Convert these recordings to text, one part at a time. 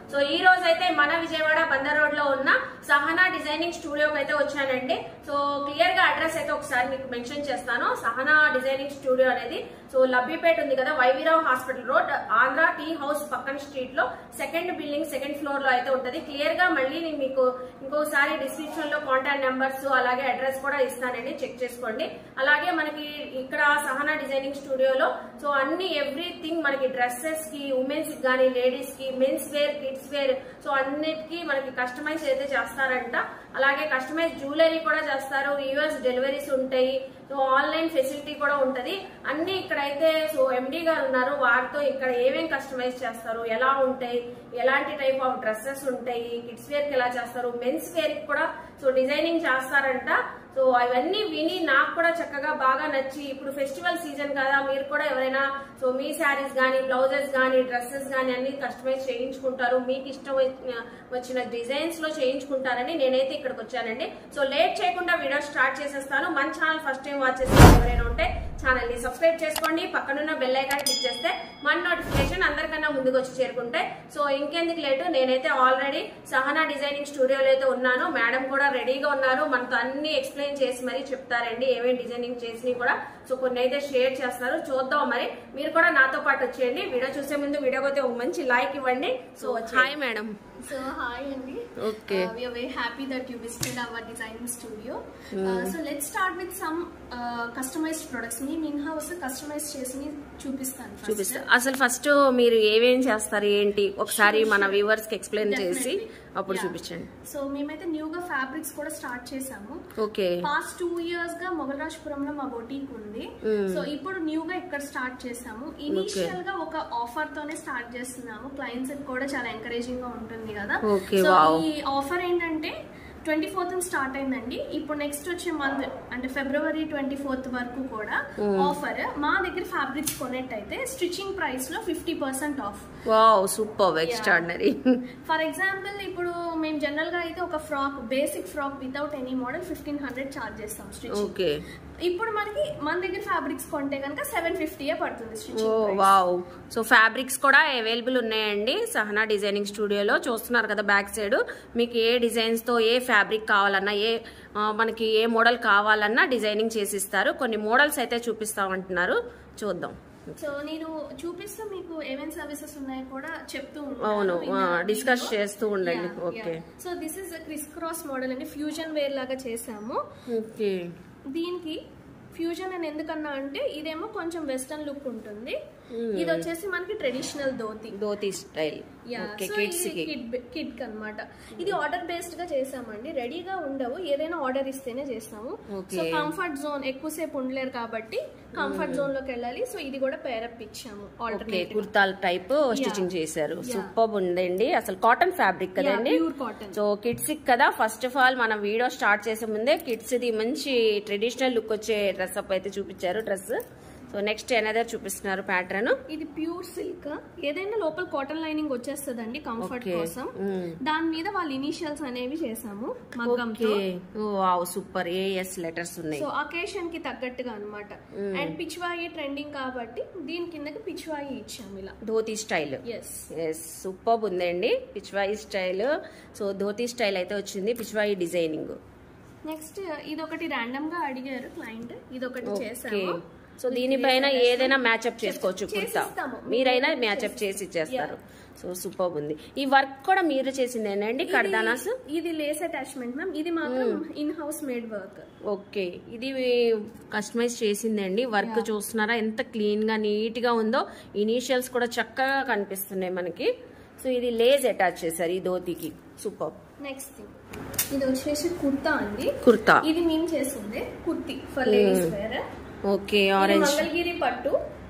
So ఈ రోజు అయితే మన విజయవాడ బందర్ రోడ్ లో ఉన్న సహనా డిజైనింగ్ స్టూడియోకి అయితే వచ్చానండి సో క్లియర్ గా అడ్రస్ అయితే ఒకసారి మీకు మెన్షన్ చేస్తాను సహనా డిజైనింగ్ స్టూడియో అనేది సో లబ్బిపేట ఉంది కదా YV Rao hospital road Andhra tea house పక్కన స్ట్రీట్ లో సెకండ్ బిల్డింగ్ సెకండ్ ఫ్లోర్ లో అయితే ఉంటది క్లియర్ గా మళ్ళీ నేను మీకు ఇంకోసారి డిస్క్రిప్షన్ లో కాంటాక్ట్ నెంబర్స్ అలాగే అడ్రస్ కూడా ఇస్తానండి చెక్ చేసుకోండి అలాగే మనకి ఇక్కడ సహనా డిజైనింగ్ స్టూడియోలో సో అన్ని ఎవ్రీథింగ్ మనకి డ్రెస్సెస్ కి ఉమెన్స్ కి కానీ లేడీస్ కి men's wear kids wear so అన్నిటికీ మనకి కస్టమైజ్ అయితే చేస్తారంట అలాగే కస్టమైజ్ జ్యువెలరీ కూడా చేస్తారు యూఎస్ డెలివరీస్ ఉంటాయి సో ఆన్లైన్ ఫెసిలిటీ కూడా ఉంటది అన్ని ఇక్కడైతే సో ఎండి గారు ఉన్నారు వారితో ఇక్కడ ఏమేం కస్టమైజ్ చేస్తారు ఎలా ఉంటాయి ఎలాంటి టైప్ ఆఫ్ డ్రెస్సెస్ ఉంటాయి కిడ్స్ వేర్ కి ఎలా చేస్తారు మెన్స్ వేర్ కి కూడా సో డిజైనింగ్ చేస్తారంట సో అవన్నీ విని నాకు కూడా చక్కగా బాగా నచ్చి ఇప్పుడు ఫెస్టివల్ సీజన్ కదా మీరు కూడా ఎవరైనా సో మీ శారీస్ కానీ బ్లౌజెస్ కానీ డ్రెస్సెస్ కానీ అన్ని కస్టమైజ్ చేయించుకుంటారు మీకు ఇష్టం వచ్చిన- వచ్చిన డిజైన్స్ లో చేయించుకుంటారని నేనైతే ఇక్కడికి వచ్చానండి సో లేట్ చేయకుండా వీడియో స్టార్ట్ చేసేస్తాను మన ఛానల్ ఫస్ట్ టైం వాచ్ చేసే వాళ్ళు ఎవరైనా ఉంటే ఛానల్ ని సబ్స్క్రైబ్ చేసుకోండి పక్కనున్న బెల్ ఐకాన్ క్లిక్ చేస్తే మన నోటిఫికేషన్ అందరికన్నా ముందుకు వచ్చి చేరుకుంటే సో ఇంకెందుకు లేటు నేనైతే ఆల్రెడీ సహనా డిజైనింగ్ స్టూడియోలో అయితే ఉన్నాను మేడం కూడా రెడీగా ఉన్నారు మనతో అన్ని ఎక్స్ప్లెయిన్ చేసి మరీ చెప్తారండి ఏమేమి డిజైనింగ్ చేసి కూడా సో కొన్ని అయితే షేర్ చేస్తారు చూద్దాం మరి మీరు కూడా నాతో పాటు వచ్చేయండి వీడియో చూసే ముందు వీడియోకి అయితే ఒక మంచి లైక్ ఇవ్వండి so hi madam So hi Andy. Okay. Uh, we are very happy that you visited our designing studio. Uh, so let's start with some uh, customized products. నేను ఇన్ హౌస్ కస్టమైజ్ చేసి చూపిస్తాను first. చూపిస్తా అసలు first మీరు ఏమేం చేస్తారు ఏంటి ఒకసారి మన వ్యూవర్స్ కి ఎక్స్ప్లెయిన్ చేసి Definitely. అప్పుడు Yeah. చూపించండి సో మేమైతే న్యూగా ఫ్యాబ్రిక్స్ కూడా స్టార్ట్ చేసాము ఓకే పాస్ట్ టూ ఇయర్స్ గా మొగలరాజపురంలో మా బొటీక్ ఉంది సో ఇప్పుడు న్యూ గా ఇక్కడ స్టార్ట్ చేసాము ఇనీషియల్ గా ఒక ఆఫర్ తోనే స్టార్ట్ చేస్తున్నాము క్లయింట్స్ కూడా చాలా ఎంకరేజింగ్ గా ఉంటుంది కదా Okay, సో wow. ఈ ఆఫర్ ఏంటంటే ట్వంటీ ఫోర్త్ స్టార్ట్ అయిందండి ఇప్పుడు నెక్స్ట్ వచ్చే మంత్ అంటే ఫిబ్రవరి ట్వంటీ ఫోర్త్ వరకు కూడా ఆఫర్ మా దగ్గర ఫ్యాబ్రిక్స్ కొనేట్టయితే స్టిచ్చింగ్ ప్రైస్ లో fifty percent off wow super extraordinary for example ఇప్పుడు మేము జనరల్ గా అయితే ఒక frock basic frock without any model fifteen hundred charge చేస్తాం స్టిచ్చింగ్ ఓకే ఇప్పుడు మనకి మన దగ్గర ఫ్యాబ్రిక్స్ కొంటే కనుక సెవెన్ ఫిఫ్టీయే పడుతుంది ఓ స్టిచ్చింగ్ వావ్ సో ఫ్యాబ్రిక్స్ కూడా అవైలబుల్ ఉన్నాయండి సహనా డిజైనింగ్ స్టూడియోలో చూస్తున్నారు కదా బ్యాక్ సైడ్ మీకు ఏ డిజైన్స్ తో ఏ ఫ్యాబ్రిక్ కావాలన్నా ఏ ఆ, మనకి ఏ మోడల్ కావాలన్నా డిజైనింగ్ చేసి ఇస్తారు కొన్ని మోడల్స్ అయితే చూపిస్తామంటున్నారు చూద్దాం సో నేను చూపిస్తూ మీకు ఏమేమి సర్వీసెస్ ఉన్నాయో కూడా చెప్తూ అవును, ఆ, discuss చేస్తూ ఉండండి. Okay. So this is criss cross model అండి ఫ్యూజన్ వేర్ లాగా చేసాము ఓకే దీనికి ఫ్యూజన్ అని ఎందుకన్నా అంటే ఇదేమో కొంచెం వెస్టర్న్ లుక్ ఉంటుంది ఇది వచ్చేసి మనకి traditional dhoti dhoti style okay kids కి కిడ్ కి అనమాట ఇది ఆర్డర్ బేస్డ్ గా చేసామండి రెడీగా ఉండవు ఏదైనా ఆర్డర్ ఇస్తేనే చేస్తాము Okay. సో కంఫర్ట్ జోన్ ఎక్కువసేపు ఉండలేరు కాబట్టి కంఫర్ట్ జోన్ లోకి వెళ్ళాలి సో ఇది కూడా పేరప్ ఇచ్చాము ఓకే ఆల్టర్నేట్ కుర్తాల టైప్ స్టిచింగ్ చేశారు సూపర్ ఉందండి అసలు కాటన్ ఫ్యాబ్రిక్ కదండి ప్యూర్ కాటన్ సో కిడ్స్ కదా ఫస్ట్ ఆఫ్ ఆల్ మనం వీడియో స్టార్ట్ చేసే ముందే కిడ్స్ ది మంచి ట్రెడిషనల్ లుక్ వచ్చే డ్రెస్ అప్ అయితే చూపించారు డ్రెస్ సో నెక్స్ట్ ఎనదర్ చూపిస్తున్నారు ప్యాటర్న్ ఇది ప్యూర్ సిల్క్ ఏదైనా లోపల కాటన్ లైనింగ్ వచ్చేస్తుందండి కంఫర్ట్ Okay. కోసం Mm. దాని మీద వాళ్ళ ఇనిషియల్స్ అనేవి చేసాము మగ్గంతో okay wow super AS letters ఉన్నాయి సో అకేషన్ కి తగ్గట్టుగా అన్నమాట అండ్ పిచ్వాయి ట్రెండింగ్ కాబట్టి దీని కిందకి పిచ్వాయి ఇచ్చాము ఇలా dhoti style yes yes super ఉందండి Pichwai style so dhoti style అయితే వచ్చింది పిచ్వాయి డిజైనింగ్ నెక్స్ట్ ఇది ఒకటి ర్యాండమ్ గా అడిగారు క్లయింట్ ఇది ఒకటి ఓకే చేసాము సో దీనిపైన ఏదైనా మ్యాచ్అప్ చేసుకోవచ్చు కుర్తా చేసిస్తాము. మీరైనా మ్యాచ్అప్ చేసి ఇచ్చేస్తారు సో సూపర్ ఉంది ఈ వర్క్ కూడా మీరు చేసిందేనండి కర్దానాస్ ఇది- ఇది లేస్ అటాచ్మెంట్ మ్యామ్ ఇది మాత్రం in house made work okay ఇది కస్టమైజ్ చేసిందండి వర్క్ చూస్తున్నారా ఎంత క్లీన్ గా నీట్ గా ఉందో ఇనీషియల్స్ కూడా చక్కగా కనిపిస్తున్నాయి మనకి సో ఇది లేజ్ అటాచ్ చేశారు ఈ ధోతికి సూపర్ నెక్స్ట్ థింగ్ ఇది వచ్చేసి కుర్తా అండి కుర్తా ఇది మేము చేసింది kurti for ladies wear okay ఇది ఆరెంజ్ మంగళగిరి పట్టు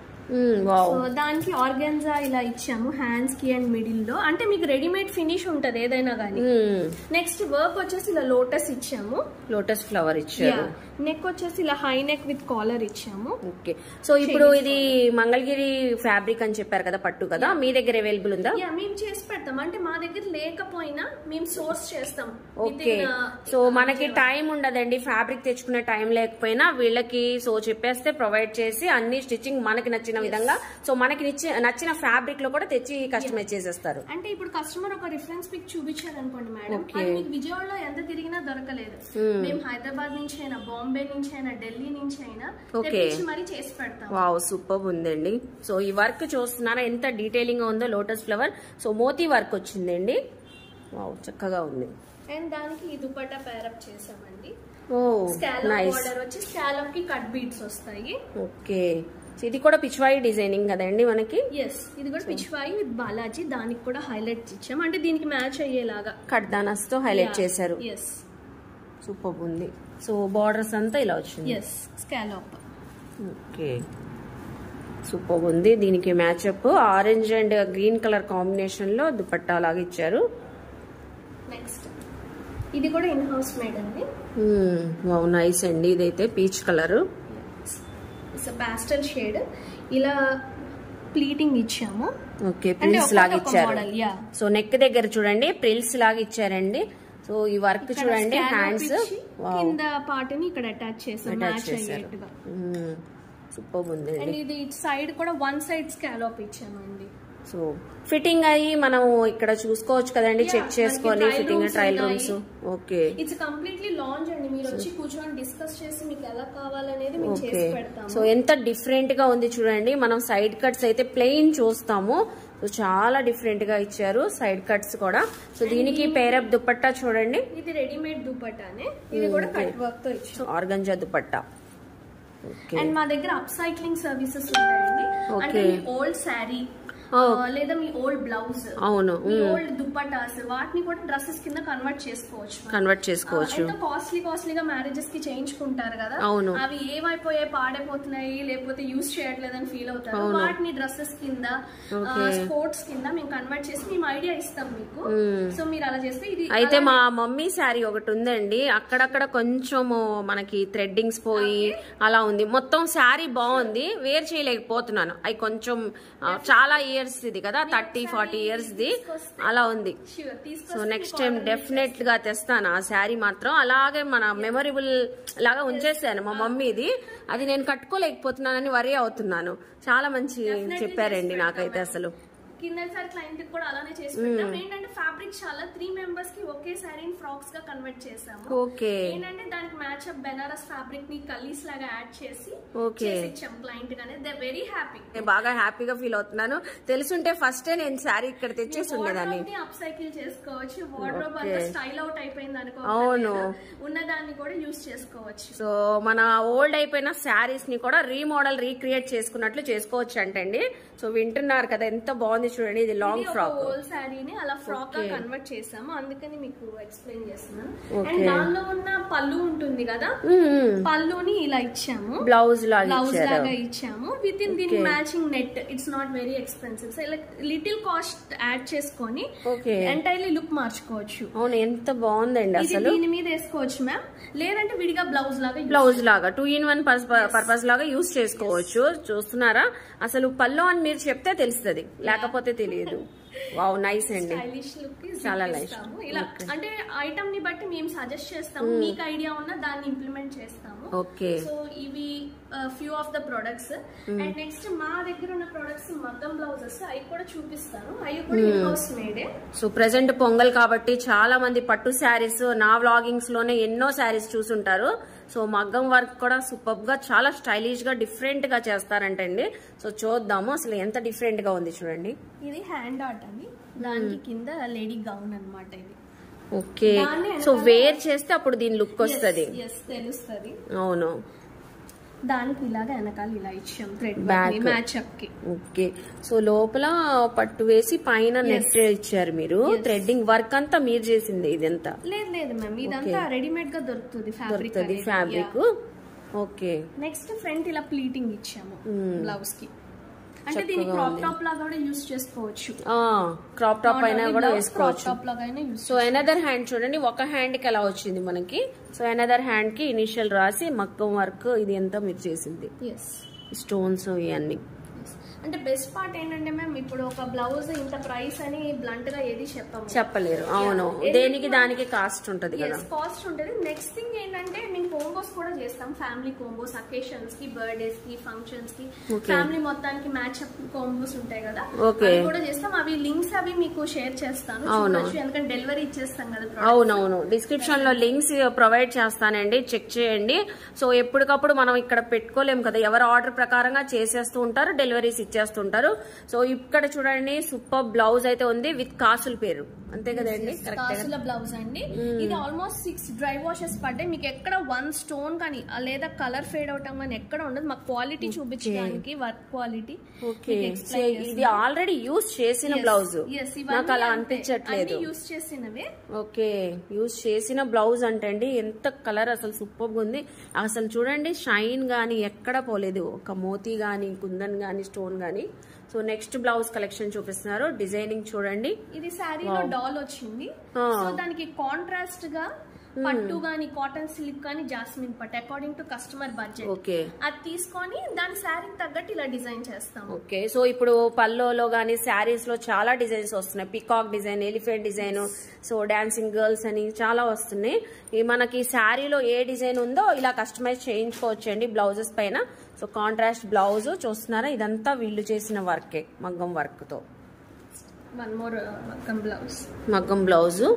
వావ్ సో దానికి ఆర్గన్జా ఇలా ఇచ్చాము హ్యాండ్స్ కి అండ్ మిడిల్ లో అంటే మీకు రెడీమేడ్ ఫినిష్ ఉంటది ఏదైనా కానీ నెక్స్ట్ వర్క్ వచ్చేసి ఇలా లోటస్ ఇచ్చాము లోటస్ ఫ్లవర్ ఇచ్చారు నెక్ వచ్చేసి ఇలా హై నెక్ విత్ కాలర్ ఇచ్చాము ఓకే సో ఇప్పుడు ఇది మంగళగిరి ఫ్యాబ్రిక్ అని చెప్పారు కదా పట్టు కదా మీ దగ్గర అవైలబుల్ ఉందా యా మేము చేసి పెడతాం అంటే మా దగ్గర లేకపోయినా మేము సోర్స్ చేస్తాం ఓకే Within, uh, సో మనకి టైం ఉండదండి ఫ్యాబ్రిక్ తెచ్చుకునే టైం లేకపోయినా వీళ్ళకి సో చెప్పేస్తే ప్రొవైడ్ చేసి అన్ని స్టిచ్చింగ్ మనకి నచ్చిన నచ్చిన విధంగా సో మనకి నిచ్చి- నచ్చిన ఫ్యాబ్రిక్ లో కూడా తెచ్చి కస్టమైజ్ చేసేస్తారు అంటే ఇప్పుడు కస్టమర్ ఒక రిఫరెన్స్ పిక్ చూపించారు అనుకోండి మేడం Okay. అది మీకు విజయవాడలో ఎంత తిరిగినా దొరకలేదు మేము హైదరాబాద్ నుంచి అయినా బాంబే నుంచి అయినా ఢిల్లీ నుంచి అయినా Okay. తెప్పించి మరీ చేసి పెడతాం వావ్ సూపర్ ఉందండి సో ఈ వర్క్ చూస్తున్నారా ఎంత డీటెయిలింగ్ గా ఉందో lotus flower so moti work వచ్చిందండి వావ్ చక్కగా ఉంది అండ్ దానికి ఈ దుపట్టా పేరప్ చేసామండి ఓ స్కాలప్ నైస్ బార్డర్ వచ్చి స్కాలప్ కి కట్ బీట్స్ వస్తాయి ఓకే సో ఇది కూడా పిచ్వాయి డిజైనింగ్ కదండి మనకి ఎస్ ఇది కూడా పిచ్చివాయి విత్ బాలాజీ దానికి కూడా హైలైట్ ఇచ్చాం అంటే దీనికి మ్యాచ్ అయ్యేలాగా కడ్దానాస్ తో హైలైట్ చేశారు ఎస్ సూపర్ ఉంది సో బార్డర్స్ అంతా ఇలా వచ్చింది ఎస్ స్కాలప్ ఓకే సూపర్ ఉంది దీనికి match up orange and green colour combination లో దుపట్టా లాగా ఇచ్చారు నెక్స్ట్ ఇది కూడా ఇన్ హౌస్ మేడ్ అండి వావ్ నైస్ అండి ఇదైతే peach colour it's pastel shade ఇలా ప్లీటింగ్ ఇచ్చాము ఓకే అంటే ప్రిల్స్ లాగా ఒక్కొక్క ఇచ్చారు మోడల్ యా సో నెక్ దగ్గర చూడండి ప్రిల్స్ లాగా ఇచ్చారండి సో ఈ వర్క్ చూడండి హ్యాండ్స్ కింద పార్ట్ని ఇక్కడ అటాచ్ చేసాం అటాచ్ మ్యాచ్ చేశారు అయ్యేట్టుగా సూపర్ ఉంది అండ్ ఇది సైడ్ కూడా వన్ సైడ్ స్కాలప్ ఇచ్చామండి సో ఫిట్టింగ్ అయ్యి మనం ఇక్కడ చూసుకోవచ్చు కదండి Yeah, చెక్ మనకి చేసుకొని trial ఫిట్టింగ్ rooms ట్రయల్ ఉన్నాయి. Rooms okay it's completely lounge అండి మీరు వచ్చి కూర్చొని డిస్కస్ చేసి మీకు ఎలా కావాలనేది మేము ఓకే చేసి పెడతాము సో ఎంత డిఫరెంట్ గా ఉంది చూడండి మనం సైడ్ కట్స్ అయితే ప్లెయిన్ చూస్తాము సో చాలా డిఫరెంట్ గా ఇచ్చారు సైడ్ కట్స్ కూడా సో దీనికి పేరప్ దుపట్టా చూడండి ఇది రెడీమేడ్ దుపట్టానే ఇది కూడా కట్ వర్క్ తో ఇచ్చాం ఆర్గంజా దుపట్టా ఓకే అండ్ మా దగ్గర అప్ సైక్లింగ్ సర్వీసెస్ ఉంటాయండి అంటే Okay. మీ ఓల్డ్ శారీ Oh. లేదా మీ ఓల్డ్ బ్లౌజ్ అవును మీ ఓల్డ్ దుప్పటాస్ వాటిని కూడా డ్రెస్సెస్ కింద కన్వర్ట్ చేసుకోవచ్చు మనం. కన్వర్ట్ ఆ, చేసుకోవచ్చు ఎంతో కాస్ట్లీ కాస్ట్లీగా మ్యారేజెస్ కి చేయించుకుంటారు కదా అవును. అవి ఏమైపోయాయి పాడైపోతున్నాయి లేకపోతే యూస్ చేయట్లేదని ఫీల్ అవుతారు అవును. వాటిని డ్రెస్సెస్ కింద Okay. స్పోర్ట్స్ కింద మేము కన్వర్ట్ చేసి మేము ఐడియా ఇస్తాం మీకు సో మీరు అలా చేస్తే ఇది అయితే మా మమ్మీ శారీ ఒకటి ఉందండి అక్కడక్కడ కొంచెం మనకి థ్రెడ్డింగ్స్ పోయి అలా ఉంది మొత్తం శారీ బాగుంది వేర్ చేయలేకపోతున్నాను అవి కొంచెం ఆ, చాలా ఇయర్స్ ఇది కదా థర్టీ ఫార్టీ ఇయర్స్ ది అలా ఉంది Sure, సో తీసుకొస్తే నెక్స్ట్ మీకు టైం order డెఫినెట్ గా తెస్తాను ఆ శారీ మాత్రం అలాగే మన మెమొరబుల్ లాగా ఉంచేసాను మా మమ్మీది అది నేను కట్టుకోలేకపోతున్నానని వరి అవుతున్నాను చాలా మంచి చెప్పారండి నాకైతే అసలు కిందసారి క్లయింట్ కూడా అలానే చేసి పెట్టాం ఏంటంటే ఫ్యాబ్రిక్ చాలా త్రీ మెంబర్స్ కి ఒకే సారీ ఫ్రాక్స్ గా కన్వర్ట్ చేసాము ఓకే ఏంటంటే దానికి మ్యాచ్ అప్ బెనారస్ ఫ్యాబ్రిక్ ని కలీస్ లాగా యాడ్ చేసి Okay. చేసి ఇచ్చాం క్లయింట్ గానే దే వెరీ హ్యాపీ నేను బాగా హ్యాపీగా ఫీల్ అవుతున్నాను తెలుసుంటే ఫస్టే నేను శారీ ఇక్కడ తెచ్చేసి ఉండేదాన్ని అప్ సైకిల్ చేసుకోవచ్చు వార్డ్రోబ్ అంతా స్టైల్ అవుట్ అయిపోయింది అనుకో అవును. ఉన్న దాన్ని కూడా యూస్ చేసుకోవచ్చు సో మన ఓల్డ్ అయిపోయిన శారీస్ ని కూడా రీమోడల్ రీక్రియేట్ చేసుకున్నట్లు చేసుకోవచ్చు అంటండి సో వింటున్నారు కదా ఎంత బాగుంది చూడండి ఇది లాంగ్ ఫ్రాక్ ఓల్డ్ శారీని అలా ఫ్రాక్ గా కన్వర్ట్ చేసాము అందుకని మీకు ఎక్స్ప్లెయిన్ చేస్తున్నాను Okay. అండ్ దానిలో ఉన్న పళ్ళు ఉంటుంది కదా పళ్ళుని ఇలా ఇచ్చాము బ్లౌజ్ లాగా బ్లౌజ్ ఇచ్చారు లాగా ఇచ్చాము విత్ ఇన్ దీని matching net it's not very expensive so ఇలా లిటిల్ కాస్ట్ యాడ్ చేసుకొని ఓకే ఎంటైర్లీ లుక్ మార్చుకోవచ్చు అవును ఎంత బాగుందండి ఇది అసలు దీని మీద వేసుకోవచ్చు మ్యామ్ లేదంటే విడిగా బ్లౌజ్ లాగా use బ్లౌజ్ లాగా టూ ఇన్ వన్ పర్పస్ లాగా యూస్ చేసుకోవచ్చు చూస్తున్నారా అసలు పల్లో అని మీరు చెప్తే తెలుస్తుంది లేకపోతే తెలియదు వావ్ నైస్ అండి స్టైలిష్ లుక్ చాలా nice. ఇస్తాము ఇలా అంటే ఐటమ్ ని బట్టి మేము సజెస్ట్ చేస్తాము మీకు ఐడియా ఉన్నా దాన్ని ఇంప్లిమెంట్ చేస్తాము ఓకే సో ఇవి few of the products and next మా దగ్గర ఉన్న ప్రొడక్ట్స్ మగ్గం బ్లౌజెస్ అవి కూడా చూపిస్తాను అవి కూడా ఇన్ హౌస్ మేడే సో ప్రెసెంట్ పొంగల్ కాబట్టి చాలా మంది పట్టు శారీస్ నా వ్లాగింగ్స్ లోనే ఎన్నో శారీస్ చూసుంటారు సో మగ్గం వర్క్ కూడా సూపర్ గా చాలా స్టైలిష్ గా డిఫరెంట్ గా చేస్తారంటండి సో చూద్దాము అసలు ఎంత డిఫరెంట్ గా ఉంది చూడండి ఇది హ్యాండ్ ఆర్ట్ అని దానికి కింద లేడీ గౌన్ అన్నమాట ఇది ఓకే దాన్ని సో వేర్ చేస్తే అప్పుడు దీని లుక్ వస్తుంది ఎస్ తెలుస్తుంది అవును దానికి ఇలాగా వెనకాల ఇలా ఇచ్చాం థ్రెడ్ Back. మ్యాచ్ అప్ కి ఓకే సో లోపల పట్టు వేసి పైన నెట్ ఇచ్చారు మీరు థ్రెడ్డింగ్ వర్క్ అంతా మీరు చేసింది ఇదంతా లేదు లేదు మ్యామ్ ఇదంతా రెడీమేడ్ గా దొరుకుతుంది ఫ్యాబ్రిక్ దొరుకుతుంది ఫ్యాబ్రిక్ ఓకే నెక్స్ట్ ఫ్రంట్ ఇలా ప్లీటింగ్ ఇచ్చాము బ్లౌజ్ కి అంటే దీన్ని క్రాప్ టాప్ లాగా కూడా యూస్ చేసుకోవచ్చు క్రాప్ టాప్ అయినా కూడా క్రాప్ వేసుకోవచ్చు టాప్ లాగా అయినా యూస్ సో ఎనదర్ హ్యాండ్ చూడండి ఒక హ్యాండ్ కి ఎలా వచ్చింది మనకి సో ఎనదర్ హ్యాండ్ కి ఇనిషియల్ రాసి మక్కం వర్క్ ఇది ఎంత మీరు చేసింది ఎస్ స్టోన్స్ ఇవన్నీ అంటే బెస్ట్ పార్ట్ ఏంటంటే మ్యామ్ ఇప్పుడు ఒక బ్లౌజ్ ఇంత ప్రైస్ అని బ్లంట్ గా ఏది చెప్పము చెప్పలేరు అవును Yeah. దేనికి దానికి కాస్ట్ ఉంటది కదా కాస్ట్ ఉంటుంది నెక్స్ట్ థింగ్ ఏంటంటే మేము కోంబోస్ కూడా చేస్తాం ఫ్యామిలీ కోంబోస్ అకేషన్స్ కి బర్త్డేస్ కి ఫంక్షన్స్ కి Okay. ఫ్యామిలీ మొత్తానికి మ్యాచ్ అప్ కోంబోస్ ఉంటాయి కదా Okay. అవి కూడా చేస్తాం అవి లింక్స్ అవి మీకు షేర్ చేస్తాను అవును. చూడొచ్చు ఎందుకంటే డెలివరీ ఇచ్చేస్తాం కదా product. అవునవును డిస్క్రిప్షన్ లో లింక్స్ ప్రొవైడ్ చేస్తానండి చెక్ చేయండి సో ఎప్పటికప్పుడు మనం ఇక్కడ పెట్టుకోలేము కదా ఎవరు ఆర్డర్ ప్రకారంగా చేసేస్తూ ఉంటారు డెలివరీస్ ఇచ్చేస్తుంటారు సో ఇక్కడ చూడండి సూపర్ బ్లౌజ్ అయితే ఉంది విత్ కాసుల పేరు అంతే కదండి కరెక్ట్ కాసుల బ్లౌజ్ అండి ఇది ఆల్మోస్ట్ సిక్స్ డ్రై వాషెస్ పడ్డాయి మీకు ఎక్కడ వన్ స్టోన్ కానీ ఆ లేదా కలర్ ఫేడ్ అవటం కానీ ఎక్కడ ఉండదు మాకు క్వాలిటీ చూపించడానికి వర్క్ క్వాలిటీ ఓకే సో ఇది ఆల్రెడీ యూస్ చేసిన బ్లౌజ్ నాకు అలా అనిపించట్లేదు యూస్ చేసినవే ఓకే యూస్ చేసిన బ్లౌజ్ అంటే అండి ఎంత కలర్ అసలు సూపర్ ఉంది అసలు చూడండి షైన్ గానీ ఎక్కడ పోలేదు ఒక మోతీ గానీ కుందన్ గానీ స్టోన్ గానీ సో నెక్స్ట్ బ్లౌజ్ కలెక్షన్ చూపిస్తున్నారు డిజైనింగ్ చూడండి ఇది శారీలో డాల్ వచ్చింది Ah. సో దానికి కాంట్రాస్ట్ గా పట్టు గానీ కాటన్ సిల్క్ కానీ జాస్మిన్ పట్టు according to customer budget okay అది తీసుకొని దాని శారీకి తగ్గట్టు ఇలా డిజైన్ చేస్తాము ఓకే సో ఇప్పుడు పల్లోలో గానీ శారీస్ లో చాలా డిజైన్స్ వస్తున్నాయి peacock design elephant design so dancing girls అని చాలా వస్తున్నాయి ఈ మనకి శారీలో ఏ డిజైన్ ఉందో ఇలా కస్టమైజ్ చేయించుకోవచ్చు అండి బ్లౌజెస్ పైన సో కాంట్రాస్ట్ బ్లౌజ్ చూస్తున్నారా ఇదంతా వీళ్ళు చేసిన వర్కే మగ్గం వర్క్ తో వన్ మోర్ బ్లౌజ్ మగ్గం బ్లౌజ్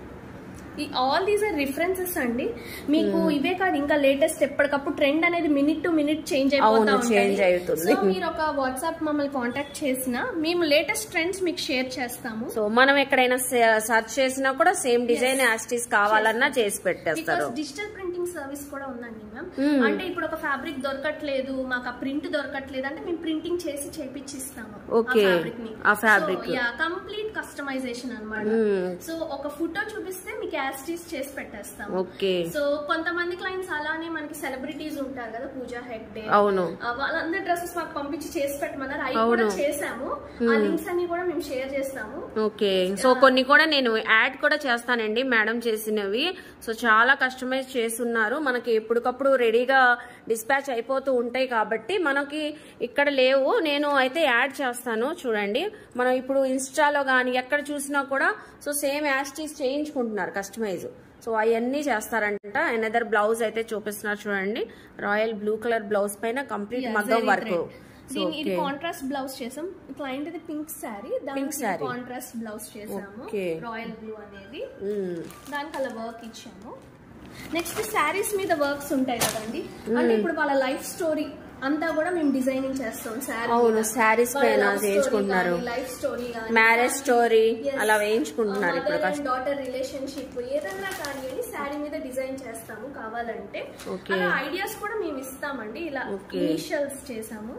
ఈ ఆల్ దీస్ ఆర్ రిఫరెన్సెస్ అండి మీకు ఇవే కాదు ఇంకా లేటెస్ట్ ఎప్పటికప్పుడు ట్రెండ్ అనేది మినిట్ టు మినిట్ చేంజ్ అవును, అయిపోతా change అవుతుంది. సో మీరు ఒక వాట్సాప్ మమ్మల్ని కాంటాక్ట్ చేసినా మేము లేటెస్ట్ ట్రెండ్స్ మీకు షేర్ చేస్తాము సో మనం ఎక్కడైనా సెర్చ్ చేసినా కూడా సేమ్ డిజైన్ యాస్టీస్ కావాలన్నా చేసి పెట్టేస్తారు బికాస్ డిజిటల్ ప్రింటింగ్ సర్వీస్ కూడా ఉందండి మ్యామ్ అంటే ఇప్పుడు ఒక ఫ్యాబ్రిక్ దొరకట్లేదు మాకు ఆ ప్రింట్ దొరకట్లేదు అంటే మేము ప్రింటింగ్ చేసి చేపించిస్తాము Okay. ఆ fabric. కంప్లీట్ కస్టమైజేషన్ అన్నమాట సో ఒక ఫోటో చూపిస్తే మీకు యాస్టీస్ చేసి పెట్టేస్తాము ఓకే సో కొంతమంది క్లయింట్స్ అలానే మనకి సెలబ్రిటీస్ ఉంటారు కదా పూజా హెగ్డే అవును ఆ, వాళ్ళందరి డ్రెస్సెస్ మాకు పంపించి చేసి పెట్టమన్నారు అవి అవును. కూడా చేసాము ఆ లింక్స్ అన్ని కూడా మేము షేర్ చేస్తాము ఓకే సో కొన్ని కూడా నేను యాడ్ కూడా చేస్తానండి మేడం చేసినవి సో చాలా కస్టమైజ్ చేస్తున్నారు మనకి ఎప్పటికప్పుడు రెడీగా డిస్పాచ్ అయిపోతూ ఉంటాయి కాబట్టి మనకి ఇక్కడ లేవు నేను అయితే యాడ్ చేస్తాను చూడండి మనం ఇప్పుడు ఇన్స్టాలో కానీ ఎక్కడ చూసినా కూడా సో సేమ్ యాస్టీస్ చేయించుకుంటున్నారు కస్టమైజ్ సో అవన్నీ చేస్తారంట ఎనదర్ బ్లౌజ్ అయితే చూపిస్తున్నారు చూడండి రాయల్ బ్లూ కలర్ బ్లౌజ్ పైన కంప్లీట్ మగ్గం వర్క్ సో దీని ఇది ఓకే కాంట్రాస్ట్ బ్లౌజ్ చేసాం క్లయింట్ ఇది పింక్ శారీ Pink దానికి saree. కాంట్రాస్ట్ బ్లౌజ్ చేసాము Okay. రాయల్ బ్లూ అనేది మ్మ్. దానికి అలా వర్క్ ఇచ్చాము నెక్స్ట్ శారీస్ మీద వర్క్స్ ఉంటాయి కదండి అంటే ఇప్పుడు వాళ్ళ లైఫ్ స్టోరీ అంతా కూడా మేము డిజైనింగ్ చేస్తాం శారీ అవును, sarees పైన చేయించుకుంటున్నారు. లైఫ్ స్టోరీ మ్యారేజ్ స్టోరీ అలా వేయించుకుంటున్నారు ఇప్పుడు కష్టం డాటర్ రిలేషన్షిప్ ఏదన్నా కానీ శారీ మీద డిజైన్ చేస్తాము కావాలంటే Okay. అలా ఐడియాస్ కూడా మేము ఇస్తామండి ఇలా Okay. ఇనిషియల్స్ చేసాము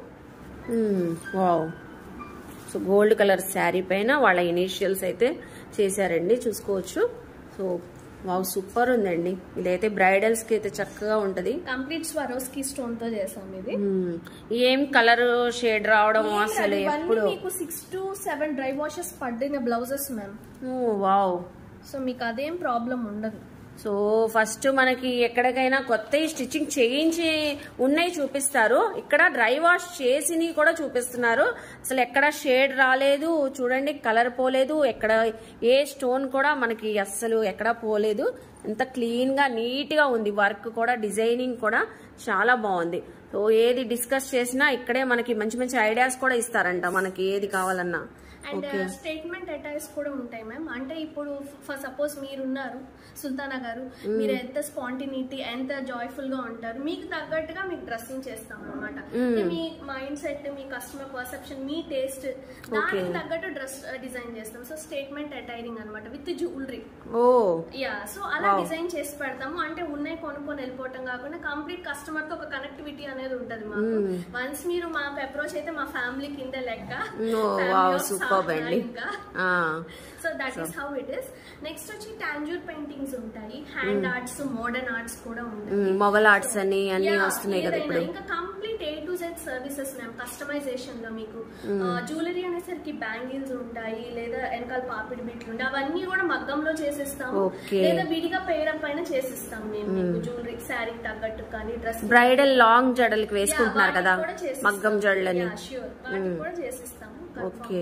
wow so gold colour sari పైన వాళ్ళ ఇనీషియల్స్ అయితే చేశారండి చూసుకోవచ్చు సో వావ్ సూపర్ ఉందండి ఇదైతే బ్రైడల్స్ కి అయితే చక్కగా ఉంటది కంప్లీట్ స్వరోస్కి స్టోన్ తో చేసాం ఇది మ్మ్. ఏం కలర్ షేడ్ రావడం ఏం అసలు లేదు, ఇవన్నీ ఎప్పుడు మీకు six to seven dry washes పడిన బ్లౌజెస్ మ్యామ్ వావ్ సో మీకు అదేం ప్రాబ్లం ఉండదు సో ఫస్ట్ మనకి ఎక్కడికైనా కొత్త స్టిచ్చింగ్ చేయించి ఉన్నాయి చూపిస్తారు ఇక్కడ డ్రై వాష్ చేసినవి కూడా చూపిస్తున్నారు అసలు ఎక్కడ షేడ్ రాలేదు చూడండి కలర్ పోలేదు ఎక్కడ ఏ స్టోన్ కూడా మనకి అస్సలు ఎక్కడ పోలేదు ఎంత క్లీన్ గా నీట్ గా ఉంది వర్క్ కూడా డిజైనింగ్ కూడా చాలా బాగుంది సో ఏది డిస్కస్ చేసినా ఇక్కడే మనకి మంచి మంచి ఐడియాస్ కూడా ఇస్తారంట మనకి ఏది కావాలన్నా అండ్ ఓకే స్టేట్మెంట్ అటైర్స్ కూడా ఉంటాయి మ్యామ్ అంటే ఇప్పుడు ఫర్ సపోజ్ మీరున్నారు సుల్తానా గారు మీరు ఎంత స్పాంటినిటీ ఎంత జాయ్ఫుల్ గా ఉంటారు మీకు తగ్గట్టుగా మీకు డ్రెస్సింగ్ చేస్తాం అనమాట మీ మైండ్ సెట్ మీ కస్టమర్ పర్సెప్షన్ మీ టేస్ట్ దానికి తగ్గట్టు డ్రెస్ డిజైన్ చేస్తాం సో స్టేట్మెంట్ అటైరింగ్ అనమాట with jewellery oh yeah so అలా డిజైన్ చేసి పెడతాము అంటే ఉన్నాయి కొనుక్కొని వెళ్ళిపోవటం కాకుండా కంప్లీట్ కస్టమర్ తో ఒక కనెక్టివిటీ అనేది ఉంటది మాకు వన్స్ మీరు మాకు అప్రోచ్ అయితే మా ఫ్యామిలీ కింద లెక్క ఓ వావ్ సూపర్ అండి ఆ. So that is how it is next వచ్చి టాంజూర్ పెయింటింగ్స్ ఉంటాయి హ్యాండ్ ఆర్ట్స్ మోడర్న్ ఆర్ట్స్ కూడా ఉంటాయి మ్మ్, మొగల్ ఆర్ట్స్ అని అన్ని Yeah, వస్తున్నాయి కదా ఏదైనా. ఇప్పుడు ఇంకా complete A to Z services ma'am customization లో మీకు జ్యువెలరీ అనేసరికి బ్యాంగిల్స్ ఉంటాయి లేదా వెనకాల పాపిడి బిట్లు ఉంటాయి అవన్నీ కూడా మగ్గంలో చేసిస్తాము Okay. లేదా విడిగా పేరప్ పైన చేసిస్తాం మేము మీకు జ్యువెలరీ శారీ తగ్గట్టు కానీ డ్రెస్ బ్రైడల్ లాంగ్ జడలకి వేసుకుంటున్నారు కదా మగ్గం జడలని షూర్ వాటికి కూడా చేసిస్తాము Okay.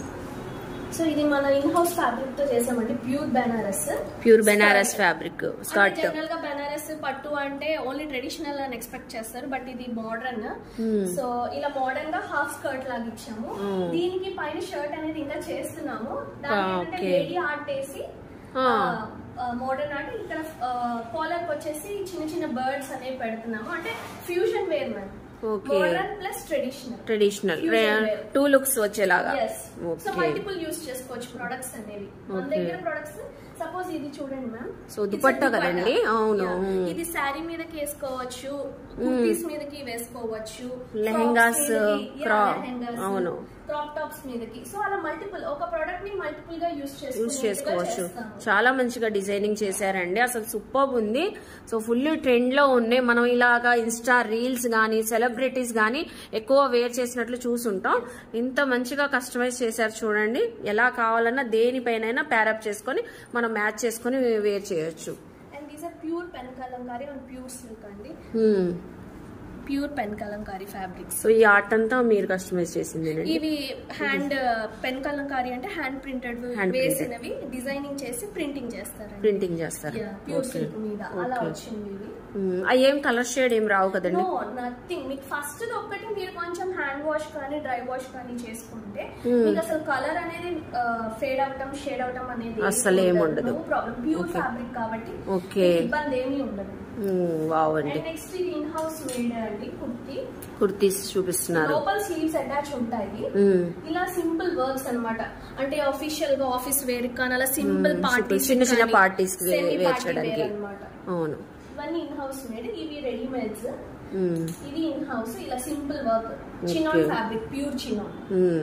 సో ఇది మన ఇన్ హౌస్ ఫ్యాబ్రిక్ తో చేసామండి pure Banaras pure Banaras fabric skirt general గా బెనారస్ పట్టు అంటే ఓన్లీ ట్రెడిషనల్ అని ఎక్స్పెక్ట్ చేస్తారు బట్ ఇది మోడర్న్ సో ఇలా మోడర్న్ గా హాఫ్ స్కర్ట్ లాగా ఇచ్చాము దీనికి పైన షర్ట్ అనేది ఇంకా చేస్తున్నాము దానికి Ah, ఏంటంటే okay. లేడీ ఆర్ట్ వేసి Ah. మోడర్న్ ఆర్ట్ ఇక్కడ కాలర్ వచ్చేసి చిన్న చిన్న బర్డ్స్ అనేవి పెడుతున్నాము అంటే fusion wear ma'am Okay. Modern plus traditional traditional Fusion wear. Two looks వచ్చేలాగా yes so okay multiple use చేసుకోవచ్చు ప్రొడక్ట్స్ అనేవి మన Okay. దగ్గర ప్రొడక్ట్స్ సపోజ్ ఇది చూడండి మ్యామ్ So, దుపట్టా కదండి? అవును. ఇది శారీ మీదకి వేసుకోవచ్చు కుర్తీస్ మీదకి వేసుకోవచ్చు Lehengas, cro- అవును. క్రాప్ టాప్స్ మీదకి సో అలా మల్టిపుల్ ఒక ప్రొడక్ట్ ని మల్టిపుల్ గా యూస్ యూస్ చేసుకోవచ్చు చాలా మంచిగా డిజైనింగ్ చేశారండి అసలు సూపర్ ఉంది సో ఫుల్ ట్రెండ్ లో ఉన్నాయి మనం ఇలాగా ఇన్స్టా రీల్స్ గానీ సెలబ్రిటీస్ గానీ ఎక్కువ వేర్ చేసినట్లు చూసుంటాం ఇంత మంచిగా కస్టమైజ్ చేశారు చూడండి ఎలా కావాలన్నా దేనిపైన ప్యారప్ చేసుకొని మనం మ్యాచ్ చేసుకొని వేర్ చేయొచ్చు and these are pure pen Kalamkari and pure silk అండి Hmm. Pure pen Kalamkari fabrics so ఈ ఆర్ట్ అంతా మీరు కస్టమైజ్ చేసింది ఇవి హ్యాండ్ పెన్ కలంకారీ అంటే హ్యాండ్ ప్రింటెడ్ Hand printed. వేసినవి డిజైనింగ్ చేసి ప్రింటింగ్ చేస్తారండి ప్రింటింగ్ చేస్తారు ప్యూర్ ఓకే సిల్క్ మీద అలా వచ్చింది ఇవి అవి ఏం కలర్ షేడ్ ఏం రావు కదండి నో నథింగ్ మీకు ఫస్ట్ ఒక్కటి మీరు కొంచెం హ్యాండ్ వాష్ కానీ డ్రై వాష్ కానీ చేసుకుంటే మీకు అసలు కలర్ అనేది ఫేడ్ అవటం షేడ్ అవటం అనేది అస్సలు ఏం ఉండదు. ప్రాబ్లం ప్యూర్ ఫ్యాబ్రిక్ కాబట్టి ఓకే మీకు ఇబ్బంది ఏమీ ఉండదు వావ్ అండి అండ్ నెక్స్ట్ ఇది ఇన్ హౌస్ మేడ్ అండి కుర్తి కుర్తీస్ చూపిస్తున్నారు లోపల స్లీవ్స్ అటాచ్ ఉంటాయి మ్మ్. ఇలా సింపుల్ వర్క్స్ అన్నమాట అంటే అఫీషియల్ గా ఆఫీస్ వేర్ కానీ అలా సింపుల్ మ్మ్. పార్టీస్ చిన్న చిన్న parties కి wear చేయడానికి. అన్నమాట అవును ఇవన్నీ ఇన్ హౌస్ మేడ్ ఇవి రెడీమేడ్స్ మ్మ్. ఇది ఇన్ హౌస్ ఇలా simple work chinon Okay. Fabric pure chinon మ్మ్.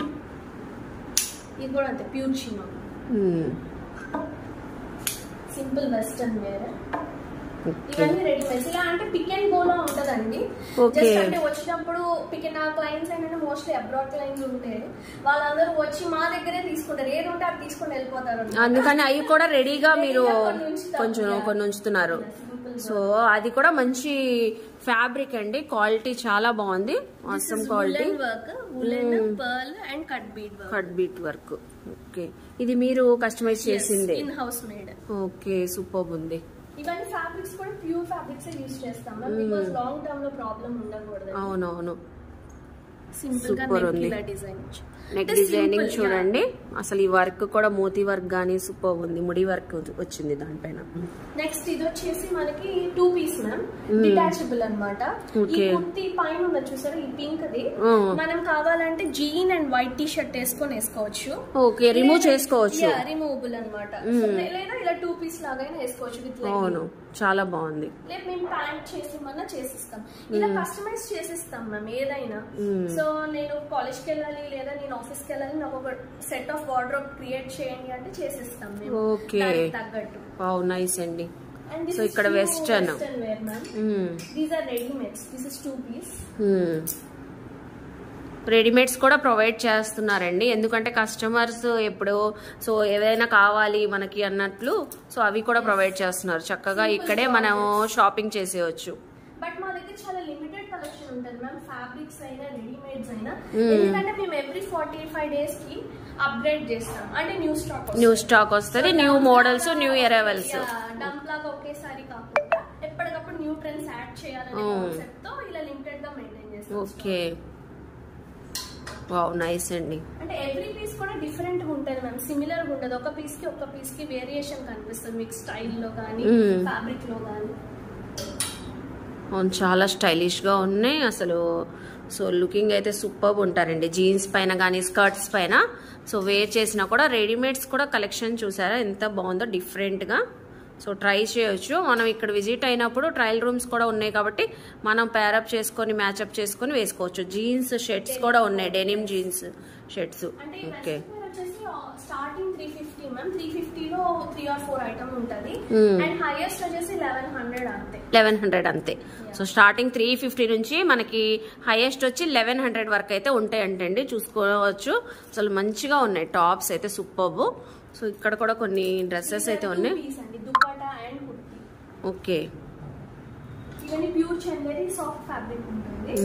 ఇది కూడా అంతే ప్యూర్ చినాన్ మ్మ్. సింపుల్ వెస్టర్న్ వేర్ ఓకే ఇవన్నీ రెడీమేడ్స్ ఇలా అంటే పిక్ అండ్ గో లో ఉంటదండి Okay. జస్ట్ అంటే వచ్చినప్పుడు పిక్ నా క్లయింట్స్ ఏంటంటే మోస్ట్లీ అబ్రాడ్ క్లయింట్స్ ఉంటే వాళ్ళందరూ వచ్చి మా దగ్గరే తీసుకుంటారు ఏది ఉంటే అది తీసుకొని వెళ్ళిపోతారు అందుకని అవి కూడా రెడీగా మీరు రెడీగా కొన్ని ఉంచుతారు. కొంచెం కొన్ని ఉంచుతున్నారు సింపుల్ సో అది కూడా మంచి ఫ్యాబ్రిక్ అండి క్వాలిటీ చాలా బాగుంది awesome quality work woollen pearl and cut bead work cut bead work okay ఇది మీరు కస్టమైజ్ చేసిందే in house made okay super ఉంది ఇవన్నీ ఫ్యాబ్రిక్స్ కూడా ప్యూర్ ఫ్యాబ్రిక్స్ యూస్ చేస్తాం బికాస్ లాంగ్ టర్మ్ లో ప్రాబ్లం ఉండకూడదు అవునవును సింపుల్ గా Super నెక్ ఉంది. ఇలా డిజైన్ నెక్ డిజైనింగ్ చూడండి అసలు ఈ వర్క్ కూడా మోతీ వర్క్ గానీ సూపర్ ఉంది ముడి వర్క్ వచ్చింది దానిపైన నెక్స్ట్ ఇది వచ్చేసి మనకి టూ పీస్ మ్యామ్ డిటాచబుల్ అన్నమాట ఈ Okay. కుర్తి పైన ఉన్నది చూసారు ఈ పింక్ ది Mm. మనం కావాలంటే jean and white T shirt వేసుకొని వేసుకోవచ్చు ఓకే రిమూవ్ చేసుకోవచ్చు రిమూవబుల్ అనమాట లేదా ఇలా టూ పీస్ లాగైనా వేసుకోవచ్చు విత్ అవును చాలా బాగుంది లేదు మేము ప్యాంట్ చేసి మన చేసిస్తాం ఇలా కస్టమైజ్ చేసిస్తాం మ్యామ్ ఏదైనా సో నేను కాలేజ్ కి వెళ్ళాలి లేదా నేను ఆఫీస్ కి వెళ్ళాలి నాకు ఒక సెట్ ఆఫ్ వార్డ్రోబ్ క్రియేట్ చేయండి అంటే చేసిస్తాం మేము Okay. దానికి తగ్గట్టు వావ్ నైస్ అండి అండ్ So, ఇక్కడ western. వెస్టర్న్ వేర్ మ్యామ్ మ్మ్. These are readymades this is two piece మ్మ్. రెడీమేడ్స్ కూడా ప్రొవైడ్ చేస్తున్నారండి ఎందుకంటే కస్టమర్స్ ఎప్పుడు సో ఏదైనా కావాలి మనకి అన్నట్లు సో అవి కూడా ప్రొవైడ్ చేస్తున్నారు చక్కగా ఇక్కడే మనం షాపింగ్ చేసేయచ్చు బట్ మా దగ్గర చాలా లిమిటెడ్ కలెక్షన్ ఉంటుంది మ్యామ్ ఫ్యాబ్రిక్స్ అయినా రెడీమేడ్స్ అయినా ఎందుకంటే మేము ఎవ్రీ ఫార్టీ ఫైవ్ డేస్ కి అప్గ్రేడ్ చేస్తాం అంటే న్యూ స్టాక్ న్యూ స్టాక్ వస్తుంది new models new arrivals dump లాగా ఒకేసారి కాకుండా ఎప్పటికప్పుడు న్యూ ట్రెండ్స్ యాడ్ చేయాలనే Oh. కాన్సెప్ట్ తో ఇలా లిమిటెడ్ గా మెయింటైన్ చేస్తాం ఓకే వావ్ నైస్ అండి అంటే ఎవ్రీ పీస్ కూడా డిఫరెంట్ గా ఉంటుంది మ్యామ్ సిమిలర్ గా ఉండదు ఒక పీస్ కి ఒక పీస్ కి వేరియేషన్ కనిపిస్తుంది మీకు స్టైల్ లో కానీ Mm. ఫ్యాబ్రిక్ లో కానీ అవును చాలా స్టైలిష్గా ఉన్నాయి అసలు సో లుకింగ్ అయితే సూపర్ ఉంటారండి జీన్స్ పైన కానీ స్కర్ట్స్ పైన సో వేర్ చేసినా కూడా రెడీమేడ్స్ కూడా కలెక్షన్ చూసారా ఎంత బాగుందో డిఫరెంట్గా సో ట్రై చేయొచ్చు మనం ఇక్కడ విజిట్ అయినప్పుడు ట్రయల్ రూమ్స్ కూడా ఉన్నాయి కాబట్టి మనం ప్యారప్ చేసుకొని మ్యాచప్ చేసుకొని వేసుకోవచ్చు జీన్స్ షర్ట్స్ కూడా ఉన్నాయి డెనిమ్ జీన్స్ షర్ట్స్ అంటే ఈ ఓకే వెస్ట్రన్ వేర్ వచ్చేసి starting three fifty ma'am three ఫిఫ్టీలో త్రీ ఆర్ ఫోర్ ఐటమ్ ఉంటుంది Hmm. అండ్ హైయెస్ట్ వచ్చేసి లెవెన్ హండ్రెడ్ అంతే లెవెన్ హండ్రెడ్ అంతే సో స్టార్టింగ్ త్రీ ఫిఫ్టీ నుంచి మనకి హైయెస్ట్ వచ్చి లెవెన్ హండ్రెడ్ వరకు అయితే ఉంటాయి అంటండి చూసుకోవచ్చు అసలు మంచిగా ఉన్నాయి టాప్స్ అయితే సూపర్ సో ఇక్కడ కూడా కొన్ని డ్రెస్సెస్ అయితే ఉన్నాయి పీస్ అండి దుపట్టా అండ్ కుర్తీ ఓకే ఇవన్నీ ప్యూర్ చందేరి సాఫ్ట్ ఫ్యాబ్రిక్ ఉంటుంది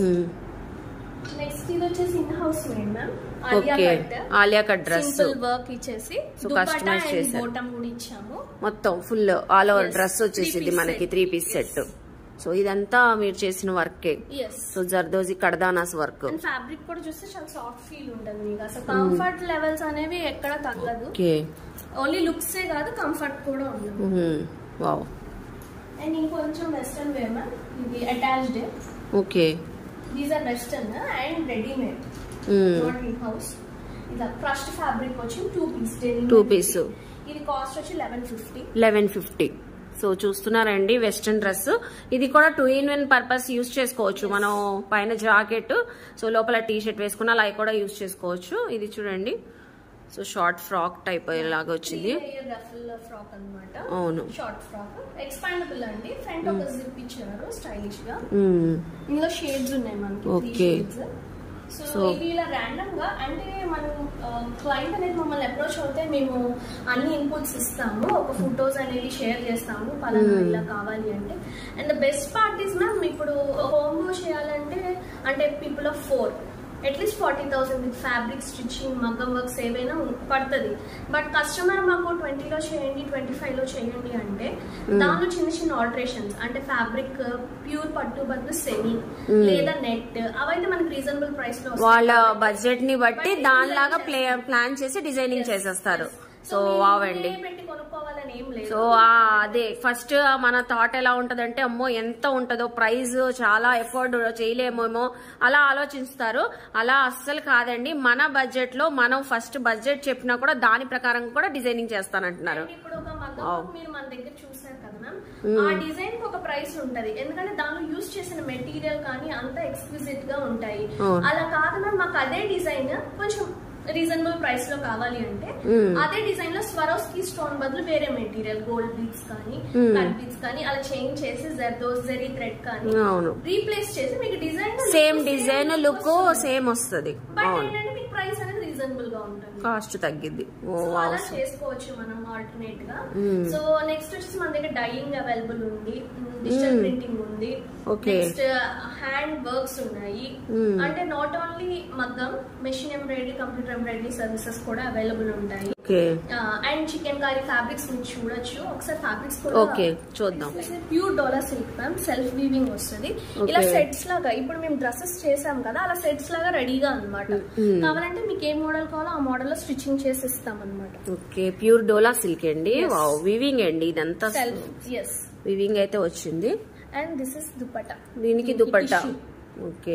నెక్స్ట్ ఇది వచ్చేసి in house made ma'am Alia okay cut Alia cut dress simple work ఇచ్చేసి So, దుపట్టా customize అండ్ చేశారు. బోటం కూడా ఇచ్చాము మొత్తం full all over Yes, dress వచ్చేసింది three piece మనకి set. Three piece set so ఇదంతా మీరు చేసిన వర్కే ఎస్ సో జర్దోజీ కడదానాస్ వర్క్ అండ్ ఫ్యాబ్రిక్ కూడా చూస్తే చాలా సాఫ్ట్ ఫీల్ ఉంటుంది మీకు అసలు కంఫర్ట్ లెవెల్స్ అనేవి ఎక్కడ తగ్గదు ఓకే ఓన్లీ లుక్స్ ఏ కాదు కంఫర్ట్ కూడా ఉంటుంది వావ్ అండ్ ఇంకొంచెం వెస్టర్న్ వే మ్యామ్ ఇది attached okay these are western and readymade not in house ఇది క్రష్డ్ ఫ్యాబ్రిక్ వచ్చి టూ పీస్ Two piece. ఇది కాస్ట్ వచ్చి eleven fifty eleven fifty so చూస్తున్నారండి వెస్ట్రన్ డ్రెస్ ఇది కూడా two in one purpose use చేసుకోవచ్చు మనం పైన జాకెట్ సో లోపల టీ షర్ట్ వేసుకున్న అలా కూడా యూస్ చేసుకోవచ్చు ఇది చూడండి సో షార్ట్ ఫ్రాక్ టైప్ లాగా వచ్చింది రఫుల్ ఫ్రాక్ అన్నమాట అవును షార్ట్ ఫ్రాక్ ఎక్స్పాండబుల్ అండి ఫ్రంట్ ఒక జిప్ ఇచ్చారు స్టైలిష్ గా మ్మ్. ఇందులో షేడ్స్ ఉన్నాయి మనకి three Okay. Shades so So- ఇది ఇలా ర్యాండమ్ గా అంటే మనం క్లయింట్ అనేది మమ్మల్ని అప్రోచ్ అవుతే మేము అన్ని ఇన్పుట్స్ ఇస్తాము ఒక ఫొటోస్ అనేది షేర్ చేస్తాము పలానా Hmm. ఇలా కావాలి అంటే and the best part is ma'am ఇప్పుడు హోమ్ లో చేయాలంటే అంటే people of four at least forty thousand with fabric stitching మగ్గం వర్క్స్ ఏవైనా పడుతుంది బట్ కస్టమర్ మాకు ట్వంటీలో చేయండి ట్వంటీ ఫైవ్ లో చేయండి అంటే దానిలో చిన్న చిన్న ఆల్టరేషన్స్ అంటే ఫ్యాబ్రిక్ ప్యూర్ పట్టు బదులు సెమీ లేదా నెట్ అవైతే మనకి రీజనబుల్ ప్రైస్ లో వస్తాయి వాళ్ళ కాబట్టి బడ్జెట్ ని బట్టి బట్ దానిలాగా design ప్లే చేస్తారు. ప్లాన్ చేసి డిజైనింగ్ Yes, చేసేస్తారు yes. సో మీరు వావండి ఇదే పెట్టి కొనుక్కోవాలని ఏం లేదు సో ఆ అదే ఫస్ట్ మన థాట్ ఎలా ఉంటదంటే అమ్మో ఎంత ఉంటుందో ప్రైస్ చాలా ఎఫోర్డ్ చేయలేమేమో అలా ఆలోచిస్తారు అలా అస్సలు కాదండి మన బడ్జెట్ లో మనం ఫస్ట్ బడ్జెట్ చెప్పినా కూడా దాని ప్రకారం కూడా డిజైనింగ్ చేస్తానంటున్నారు And ఇప్పుడు ఒక మగ్గం Wow. వర్క్ మీరు మన దగ్గర చూసారు కదా మ్యామ్ ఆ డిజైన్ కి ఒక ప్రైస్ ఉంటది ఎందుకంటే దానిలో యూజ్ చేసిన మెటీరియల్ కానీ అంత ఎక్స్క్విజిట్ గా ఉంటాయి అవును. అలా కాదు మ్యామ్ మాకు అదే డిజైన్ కొంచెం రీజనబుల్ ప్రైస్ లో కావాలి అంటే Mm. అదే డిజైన్ లో స్వరోస్కి స్టోన్ బదులు వేరే మెటీరియల్ గోల్డ్ బీడ్స్ కానీ Mm. కట్ బీడ్స్ కానీ అలా చేంజ్ చేసి జెర్దోస్ జెరీ థ్రెడ్ కానీ అవును రీప్లేస్ చేసి మీకు design same design look same వస్తుంది బట్ అవును ఏంటంటే మీకు ప్రైస్ అనేది రీజనబుల్ గా ఉంటుంది కాస్ట్ తగ్గిద్ది ఓ సో వావ్ అలా చేసుకోవచ్చు మనం ఆల్టర్నేట్ గా Mm. సో నెక్స్ట్ వచ్చేసి మన దగ్గర డైయింగ్ అవైలబుల్ ఉంది డిజిటల్ Mm. ప్రింటింగ్ ఉంది Okay. నెక్స్ట్ హ్యాండ్ వర్క్స్ ఉన్నాయి Mm. అంటే నాట్ ఓన్లీ మగ్గం machine embroidery computer embroidery services కూడా అవైలబుల్ ఉంటాయి okay and chikankari fabrics మీరు చూడొచ్చు ఒకసారి ఫ్యాబ్రిక్స్ కూడా ఓకే చూద్దాం pure dola silk ma'am self weaving వస్తుంది ఇలా Okay. సెట్స్ లాగా ఇప్పుడు మేము డ్రెస్సెస్ చేసాం కదా అలా సెట్స్ లాగా రెడీగా అన్నమాట Mm. కావాలంటే మీకు ఏ మోడల్ కావాలో ఆ మోడల్ లో స్టిచ్చింగ్ చేసి ఇస్తాం అనమాట ఓకే ప్యూర్ డోలా సిల్క్ అండి Yes. వావ్ వివింగ్ అండి ఇదంతా సెల్ఫ్ ఎస్ వివింగ్ అయితే వచ్చింది అండ్ దిస్ ఇస్ దుపట్టా దీనికి దుపట్టా tissue. ఓకే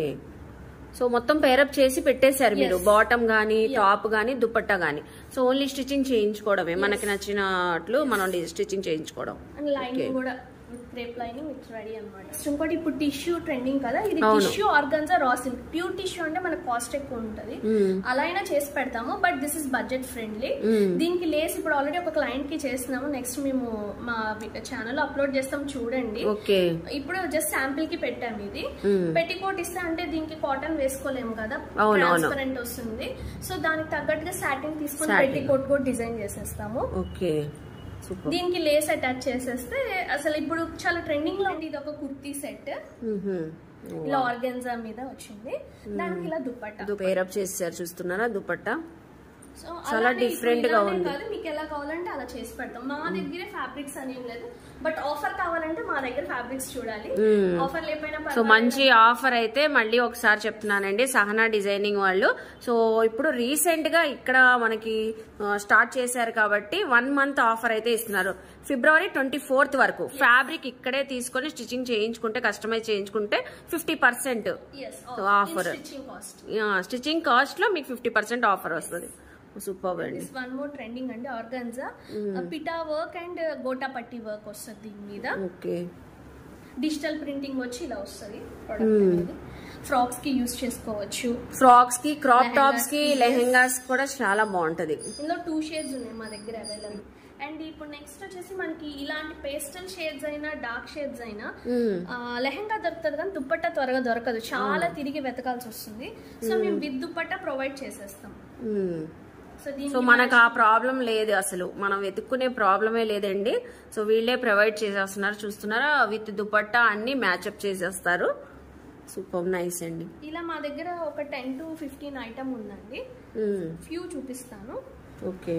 సో మొత్తం పేరప్ చేసి పెట్టేశారు మీరు Yes. బాటమ్ గానీ Yeah. టాప్ గానీ దుపట్టా గానీ సో ఓన్లీ స్టిచ్చింగ్ చేయించుకోవడమే మనకి నచ్చినట్లు మనం స్టిచ్చింగ్ చేయించుకోవడం అండ్ లైనింగ్ Okay. కూడా with crepe lining it's ready అనమాట ఇంకోటి ఇప్పుడు టిష్యూ ట్రెండింగ్ కదా ఇది అవును. Tissue organza raw silk pure tissue అంటే మనకు కాస్ట్ ఎక్కువ ఉంటుంది Mm. అలా అయినా చేసి పెడతాము but this is budget friendly Mm. దీనికి లేస్ ఇప్పుడు ఆల్రెడీ ఒక క్లయింట్ కి చేస్తున్నాము నెక్స్ట్ మేము మా ఛానల్ అప్లోడ్ చేస్తాం చూడండి ఓకే ఇప్పుడు జస్ట్ శాంపిల్ కి పెట్టాము ఇది Mm. పెట్టికోట్ ఇస్తే అంటే దీనికి కాటన్ వేసుకోలేము కదా అవును, అవును. ట్రాన్స్పరెంట్ వస్తుంది సో దానికి తగ్గట్టుగా సాటిన్ తీసుకొని Satin. పెట్టికోట్ కూడా డిజైన్ చేసేస్తాము ఓకే సూపర్ దీనికి లేస్ అటాచ్ చేసేస్తే అసలు ఇప్పుడు చాలా ట్రెండింగ్ లో ఉంది ఇది ఒక కుర్తీ సెట్ ఇలా ఆర్గెన్జా మీద వచ్చింది దానికి ఇలా దుప్పట్టా పేరప్ చేశారు చూస్తున్నారా దుపట్టా సో చాలా అలానే different ఇప్పుడు గా ఇలానే ఉంది. కాదు మీకు ఎలా కావాలంటే అలా చేసి పెడతాం మా దగ్గరే ఫ్యాబ్రిక్స్ అని ఏం లేదు బట్ ఆఫర్ కావాలంటే మా దగ్గర ఫ్యాబ్రిక్స్ చూడాలి Mm. ఆఫర్ లేకపోయినా సో పర్వాలేదు. మంచి ఆఫర్ అయితే మళ్ళీ ఒకసారి చెప్తున్నానండి సహనా డిజైనింగ్ వాళ్ళు సో ఇప్పుడు రీసెంట్ గా ఇక్కడ మనకి స్టార్ట్ చేశారు కాబట్టి వన్ మంత్ ఆఫర్ అయితే ఇస్తున్నారు ఫిబ్రవరి ట్వంటీ ఫోర్త్ వరకు ఫ్యాబ్రిక్ ఇక్కడే తీసుకొని స్టిచ్చింగ్ చేయించుకుంటే కస్టమైజ్ చేయించుకుంటే fifty percent Yes, so oh, offer. in stitching cost. Stitching cost లో మీకు ఫిఫ్టీ పర్సెంట్ ఆఫర్ వస్తుంది సూపర్ అండి This one more ట్రెండింగ్ అండి organza pitta work and gota patti work వస్తుంది దీని మీద ఓకే డిజిటల్ ప్రింటింగ్ వచ్చి ఇలా వస్తుంది ప్రోడక్ట్ అనేది ఫ్రాక్స్ కి యూస్ చేసుకోవచ్చు ఫ్రాక్స్ కి క్రాప్ Lehengas టాప్స్ కి కి, yes. లెహెంగాస్ కూడా చాలా బాగుంటది ఇందులో టూ షేడ్స్ ఉన్నాయి మా దగ్గర అవైలబుల్ అండ్ ఇప్పుడు నెక్స్ట్ వచ్చేసి మనకి ఇలాంటి పేస్టల్ షేడ్స్ అయినా డార్క్ షేడ్స్ అయినా మ్మ్. ఆ, లెహంగా దొరుకుతుంది కానీ దుప్పట్టా త్వరగా దొరకదు చాలా తిరిగి వెతకాల్సి వస్తుంది సో మేము విత్ దుప్పట్టా ప్రొవైడ్ చేసేస్తాం మ్మ్. సో సో దీనికి మనకు ఆ ప్రాబ్లం లేదు అసలు మనం వెతుక్కునే ప్రాబ్లమే లేదండి సో వీళ్ళే ప్రొవైడ్ చేసేస్తున్నారు చూస్తున్నారా విత్ దుపట్టా అన్ని మ్యాచ్అప్ చేసేస్తారు సూపర్ నైస్ అండి ఇలా మా దగ్గర ఒక టెన్ టు ఫిఫ్టీన్ ఐటమ్ ఉందండి మ్మ్. ఫ్యూ చూపిస్తాను ఓకే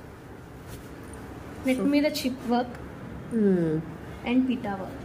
నెట్ మీద చిప్ వర్క్ మ్మ్. And pitta work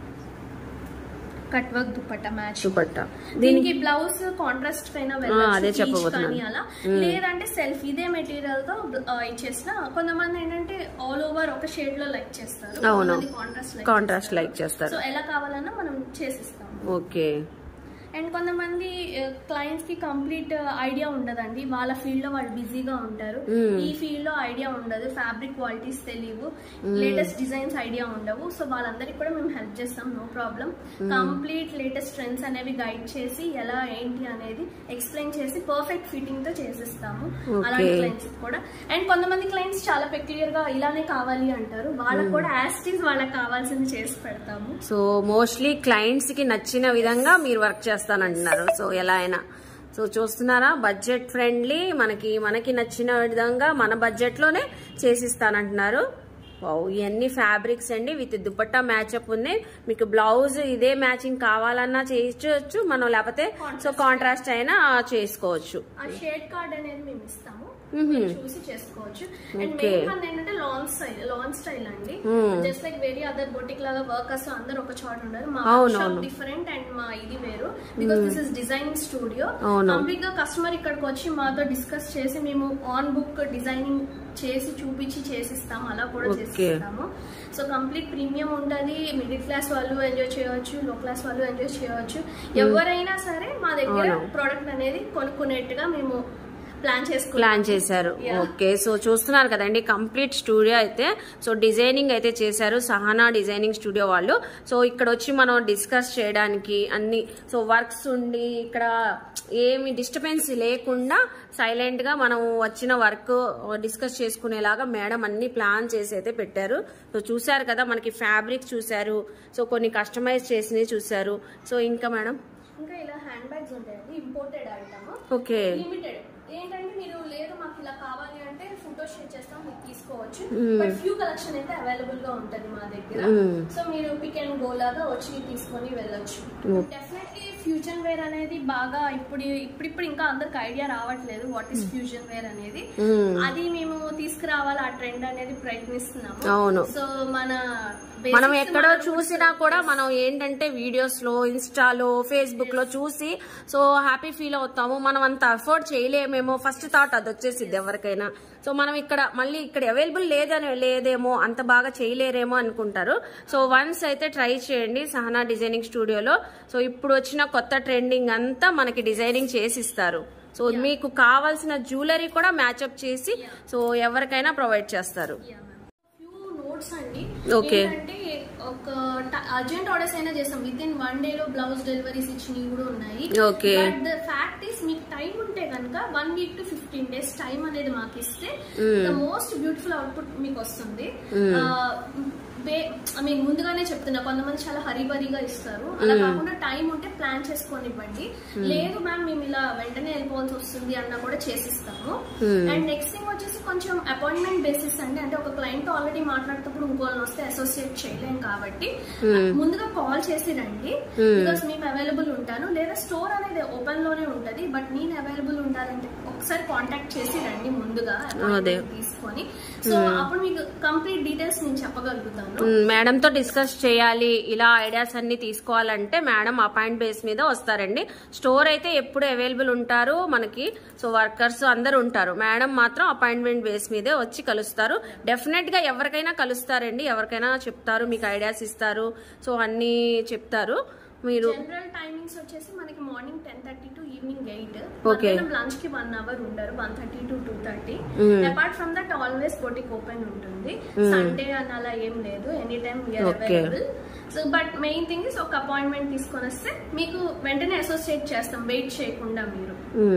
cut work dupatta match dupatta దీనికి బ్లౌజ్ కాంట్రాస్ట్ పైన అదే వెళ్ళొచ్చు పీచ్ చెప్పబోతున్నాను. కానీ అలా లేదంటే సెల్ఫ్ ఇదే మెటీరియల్ తో ఆ, ఇచ్చేసిన కొంతమంది ఏంటంటే ఆల్ ఓవర్ ఒక షేడ్ లో లైక్ చేస్తారు అవును. కాంట్రాస్ట్ కాంట్రాస్ట్ లైక్ చేస్తారు సో ఎలా కావాలన్నా మనం చేసిస్తాం ఓకే అండ్ కొంతమంది క్లయింట్స్ కి కంప్లీట్ ఐడియా ఉండదండి వాళ్ళ ఫీల్డ్ లో వాళ్ళు బిజీగా ఉంటారు Hmm. ఈ ఫీల్డ్ లో ఐడియా ఉండదు ఫ్యాబ్రిక్ క్వాలిటీస్ తెలియవు లేటెస్ట్ డిజైన్స్ ఐడియా ఉండవు సో వాళ్ళందరికీ కూడా మేము హెల్ప్ చేస్తాం no problem complete latest trends అనేవి గైడ్ చేసి ఎలా ఏంటి అనేది ఎక్స్ప్లెయిన్ చేసి పర్ఫెక్ట్ ఫిట్టింగ్ తో చేసిస్తాము Okay. అలాంటి క్లయింట్స్ కూడా అండ్ కొంతమంది క్లయింట్స్ చాలా పెక్యులియర్ గా ఇలానే కావాలి అంటారు వాళ్ళకి కూడా యాస్టీస్ వాళ్ళకి కావాల్సింది చేసి పెడతాము సో మోస్ట్లీ క్లయింట్స్ కి నచ్చిన విధంగా మీరు వర్క్ చేస్తానంటున్నారు సో ఎలా అయినా సో చూస్తున్నారా బడ్జెట్ ఫ్రెండ్లీ మనకి మనకి నచ్చిన విధంగా మన బడ్జెట్ లోనే చేసిస్తానంటున్నారు వావ్, ఇవన్నీ ఫ్యాబ్రిక్స్ అండి విత్ దుపట్టా మ్యాచ్అప్ ఉన్నాయి మీకు బ్లౌజ్ ఇదే మ్యాచింగ్ కావాలన్నా చేయించవచ్చు మనం లేకపోతే సో కాంట్రాస్ట్ అయినా చేసుకోవచ్చు ఆ షేడ్ కార్డ్ అనేది మేము ఇస్తాము మ్మ్. మీరు చూసి చేసుకోవచ్చు అండ్ Okay. మెయిన్ వన్ ఏంటంటే లాన్ స్టైల్ లాన్ స్టైల్ అండి Hmm. Just like very other boutique లాగా వర్కర్స్ అందరు ఒక చోట ఉండరు మా అవును, షాప్ అవును. డిఫరెంట్ అండ్ మా ఇది వేరు because this is designing studio అవును. కంప్లీట్ గా కస్టమర్ ఇక్కడికి వచ్చి మాతో డిస్కస్ చేసి మేము ఆన్ బుక్ డిజైనింగ్ చేసి చూపించి చేసిస్తాము అలా కూడా Okay. చేసిస్తాము సో కంప్లీట్ ప్రీమియం ఉంటది మిడిల్ క్లాస్ వాళ్ళు ఎంజాయ్ చేయవచ్చు లో క్లాస్ వాళ్ళు ఎంజాయ్ చేయవచ్చు ఎవరైనా సరే మా దగ్గర అవును. ప్రోడక్ట్ అనేది కొనుక్కునేట్టుగా మేము ప్లాన్ చేసుకున్నాం ప్లాన్ చేశారు Yeah. ఓకే సో చూస్తున్నారు కదండి కంప్లీట్ స్టూడియో అయితే సో డిజైనింగ్ అయితే చేశారు సహనా డిజైనింగ్ స్టూడియో వాళ్ళు సో ఇక్కడ వచ్చి మనం డిస్కస్ చేయడానికి అన్ని సో వర్క్స్ ఉండి ఇక్కడ ఏమి డిస్టర్బెన్స్ లేకుండా సైలెంట్ గా మనం వచ్చిన వర్క్ డిస్కస్ చేసుకునేలాగా మేడం అన్ని ప్లాన్ చేసి అయితే పెట్టారు సో చూశారు కదా మనకి ఫ్యాబ్రిక్ చూశారు సో కొన్ని కస్టమైజ్ చేసినవి చూశారు సో ఇంకా మేడం ఇంకా ఇలా హ్యాండ్ బ్యాగ్స్ ఉంటాయండి ఇంపోర్టెడ్ ఐటమ్ ఓకే లిమిటెడ్ ఏంటంటే మీరు లేదు మాకు ఇలా కావాలి అంటే ఫోటో షేర్ చేస్తాం మీరు తీసుకోవచ్చు Mm. బట్ ఫ్యూ కలెక్షన్ అయితే అవైలబుల్ గా ఉంటుంది మా దగ్గర Mm. సో మీరు పిక్ అండ్ గో లాగా వచ్చి తీసుకొని వెళ్ళొచ్చు Okay. డెఫినెట్లీ ఫ్యూజన్ వేర్ అనేది బాగా ఇప్పుడు ఇప్పుడిప్పుడు ఇంకా అందరికి ఐడియా రావట్లేదు వాట్ ఈస్ ఫ్యూజన్ వేర్ అనేది Mm. అది మేము తీసుకురావాలి ఆ ట్రెండ్ అనేది ప్రయత్నిస్తున్నాము అవును. సో మన మనం basics ఎక్కడో మన చూసినా కూడా మనం ఏంటంటే వీడియోస్ లో ఇన్స్టాలో ఫేస్బుక్ లో చూసి సో హ్యాపీ ఫీల్ అవుతాము మనం అంత అఫోర్డ్ చేయలేమేమో ఫస్ట్ థాట్ అది వచ్చేసిద్ది ఎవరికైనా సో మనం ఇక్కడ మళ్ళీ ఇక్కడ అవైలబుల్ లేదని లేదేమో అంత బాగా చేయలేరేమో అనుకుంటారు సో వన్స్ అయితే ట్రై చేయండి సహనా డిజైనింగ్ స్టూడియోలో సో ఇప్పుడు వచ్చిన కొత్త ట్రెండింగ్ అంతా మనకి డిజైనింగ్ చేసిస్తారు సో మీకు కావాల్సిన జ్యువెలరీ కూడా మ్యాచ్అప్ చేసి సో ఎవరికైనా ప్రొవైడ్ చేస్తారు ఫ్యూ నోట్స్ అండి Okay. ఏంటంటే ఒక అర్జెంట్ ఆర్డర్స్ అయినా చేస్తాం విత్ ఇన్ వన్ డే లో బ్లౌజ్ డెలివరీస్ ఇచ్చినవి కూడా ఉన్నాయి Okay. But the fact is మీకు టైం ఉంటే కనుక one week to fifteen days time అనేది మాకు ఇస్తే ద మోస్ట్ బ్యూటిఫుల్ అవుట్పుట్ మీకు వస్తుంది ఐ మీన్ ముందుగానే చెప్తున్నా కొంతమంది చాలా హరిబరిగా ఇస్తారు అలా కాకుండా టైం ఉంటే ప్లాన్ చేసుకొని ఇవ్వండి లేదు మ్యామ్ మేము ఇలా వెంటనే వెళ్ళిపోవాల్సి వస్తుంది అన్నా కూడా చేసిస్తాము అండ్ నెక్స్ట్ థింగ్ వచ్చేసి కొంచెం అపాయింట్మెంట్ బేసిస్ అండి అంటే ఒక క్లయింట్ ఆల్రెడీ మాట్లాడేటప్పుడు ఇంకోళ్ళని వస్తే అసోసియేట్ చేయలేం కాబట్టి ముందుగా కాల్ చేసి రండి బికాస్ మేము అవైలబుల్ ఉంటాను లేదా స్టోర్ అనేది ఓపెన్ లోనే ఉంటది బట్ నేను అవైలబుల్ ఉండాలంటే ఒకసారి కాంటాక్ట్ చేసి రండి ముందుగా అదే. appointment తీసుకొని సో అప్పుడు మీకు కంప్లీట్ డీటెయిల్స్ నేను చెప్పగలుగుతాను మేడం తో డిస్కస్ చేయాలి ఇలా ఐడియాస్ అన్ని తీసుకోవాలంటే మేడం అపాయింట్ బేస్ మీద వస్తారండి స్టోర్ అయితే ఎప్పుడు అవైలబుల్ ఉంటారు మనకి సో వర్కర్స్ అందరు ఉంటారు మేడం మాత్రం అపాయింట్మెంట్ బేస్ మీదే వచ్చి కలుస్తారు డెఫినెట్ గా ఎవరికైనా కలుస్తారండి ఎవరికైనా చెప్తారు మీకు ఐడియాస్ ఇస్తారు సో అన్ని చెప్తారు మీరు జనరల్ టైమింగ్స్ వచ్చేసి మనకి morning ten thirty to evening eight Okay. Lunch కి వన్ అవర్ ఉండరు one thirty to two thirty Mm. Apart from that always boutique open ఉంటుంది సండే అని అలా ఏం లేదు any time we're Okay. Available so but main thing is ఒక appointment తీసుకొని వస్తే మీకు వెంటనే అసోసియేట్ చేస్తాం వెయిట్ చేయకుండా మీరు